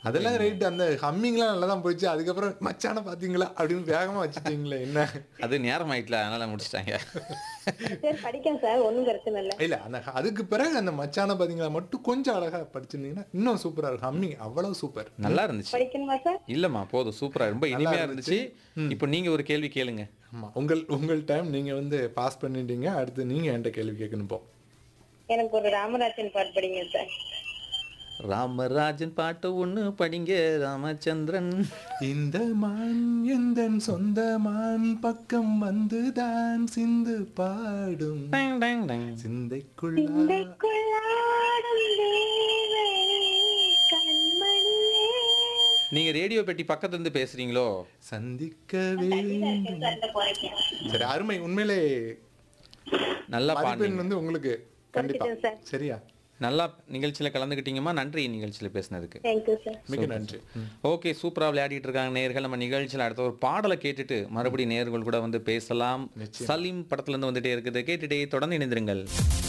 அதெல்லாம் ரைட் அந்த ஹம்மிங்லாம் நல்லா தான் போயிடுச்சு அதுக்கப்புறம் மச்சான பாத்தீங்களா அப்படின்னு வேகமா வச்சுட்டீங்களே என்ன அது நேரம் ஆயிட்டல அதனால முடிச்சிட்டாங்க சரி படிக்கேன் சார் ஒன்றும் பிரச்சனை இல்லை இல்ல அந்த அதுக்கு பிறகு அந்த மச்சான பாத்தீங்களா மட்டும் கொஞ்சம் அழகா படிச்சிருந்தீங்கன்னா இன்னும் சூப்பரா இருக்கும் ஹம்மிங் அவ்வளவு சூப்பர் நல்லா இருந்துச்சு படிக்கணுமா சார் இல்லம்மா போதும் சூப்பரா ரொம்ப இனிமையா இருந்துச்சு இப்போ நீங்க ஒரு கேள்வி கேளுங்க ஆமா உங்கள் உங்கள் டைம் நீங்க வந்து பாஸ் பண்ணிட்டீங்க அடுத்து நீங்க என்கிட்ட கேள்வி கேட்கணும் இப்போ எனக்கு ஒரு ராமராஜன் பாட்டு படிங்க சார் ராமராஜன் பாட்டு ஒண்ணு படிங்க ராமச்சந்திரன் இந்த மான் எந்தன் சொந்த மான் பக்கம் வந்துதான் சிந்து பாடும் டங், டங், டங். சிந்தைக்குள்ள சிந்தைக்குள்ளாடும் தேவனே, கண்மணியே. நீங்க ரேடியோ பெட்டி பக்கத்துல இருந்து பேசுறீங்களோ சந்திக்க வேண்டும் சரி அருமை உண்மையிலே நல்லா மதிப்பெண் பாடுங்க வந்து உங்களுக்கு கண்டிப்பா சார். சரியா நல்லா நிகழ்ச்சியில கலந்துக்கிட்டீங்கம்மா நன்றி நிகழ்ச்சியில பேசினதுக்கு தேங்க்யூ சார் மிக நன்றி ஓகே சூப்பரா விளையாடிட்டு இருக்காங்க நேர்கள் நம்ம நிகழ்ச்சியில் அடுத்த ஒரு பாடலை கேட்டுட்டு மறுபடியும் நேர்கள் கூட வந்து பேசலாம் சலீம் படத்துல இருந்து வந்துட்டே இருக்குது கேட்டுட்டே தொடர்ந்து இணைந்திருங்கள்